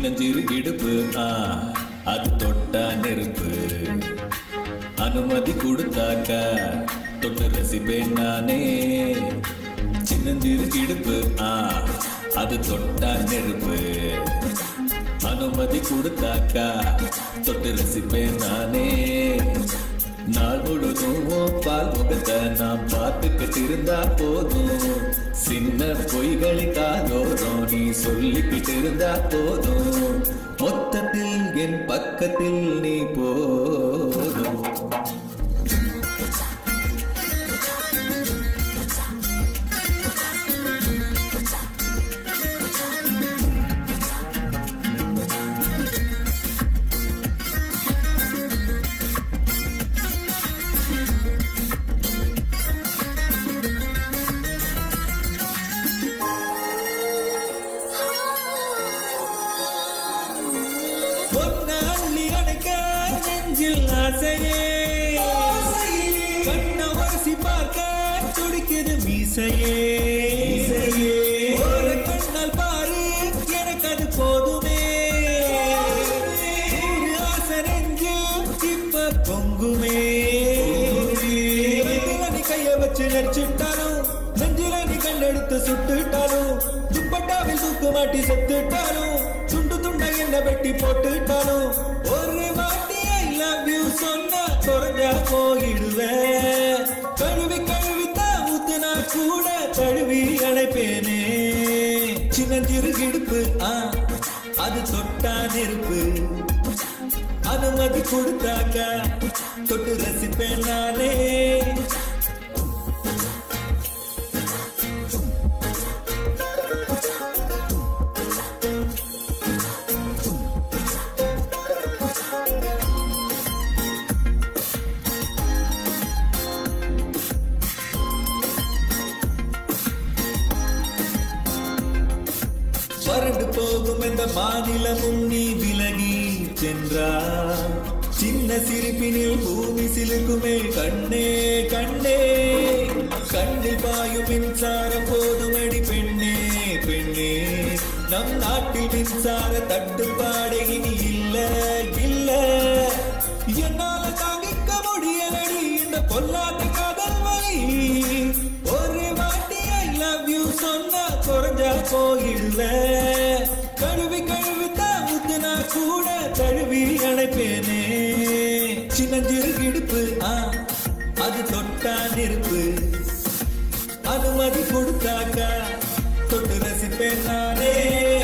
சின்னஞ்சிறு இடுப்பு ஆ அது தொட்டா நெருப்பு அனுமதி கொடுத்தாக்கா தொட்டு ரசிப்பேன் நானே சின்னஞ்சிறு இடுப்பு ஆ அது தொட்டா நெருப்பு அனுமதி கொடுத்தாக்கா தொட்டு ரசிப்பேன் நானே நாள் முழுதும் உன் பால் முகத்தை நான் பார்த்துக்கிட்டு இருந்தா போதும் சின்ன பொய்களை காதோறும் நீ சொல்லிக்கிட்டு இருந்தா போதும் மொத்தத்தில் என் பக்கத்தில் நீ போதும் பொன்ன அள்ளி அணைக்க நெஞ்சில் ஆசையே கண்ண உரசி பார்க்க துடிக்குது மீசையே ஒரு கண்ணால் பாரு எனக்கு அது போதுமே ஒரு ஆசை நெஞ்சில் இப்ப பொங்குமே நெஞ்சில நீ கைய வச்சு நடிச்சுட்டாலும் நெஞ்சில நீ கண்ணெடுத்து சுட்டுட்டாலும் துப்பட்டாவில் தூக்கு மாட்டி செத்துட்டாலும் துண்டு துண்டா என்ன வெட்டி போட்டுட்டாலும் ஒரு வாட்டி ஐ லவ் யூ சொன்னா குறைஞ்சா போயிடுவேன் கழுவி கழுவி தான் ஊத்துனா கூட கழுவி அழைப்பேனே சின்னஞ்சிறு கிடுப்பு ஆ அது தொட்டா நெருப்பு அனுமதி கொடுத்தாக்கா தொட்டு ரசிப்பேன் நானே வறண்டு போகும் இந்த மாநிலமும் நீ விலகி சென்றார் சின்ன சிரிப்பினில் பூமி சிலுக்குமே கண்ணே கண்ணே கண்ணில் பாயும் மின்சாரம் போதுமடி பெண்ணே பெண்ணே நம் நாட்டில் மின்சார தட்டுப்பாடு இனி இல்ல இல்ல என்னால தாங்கிக்க முடியலடி இந்த பொல்லாத காதல் வலி ஒரு வாட்டி ஐ லவ் யூ சொன்னா குறைஞ்சா போயிடுவ கழுவி கழுவி தான் ஊத்துனா கூட கழுவி அணைப்பேனே சின்னஞ்சிறு இடுப்பு ஆ அது தொட்டா நெருப்பு அனுமதி கொடுத்தாக்கா தொட்டு ரசிப்பேன் நானே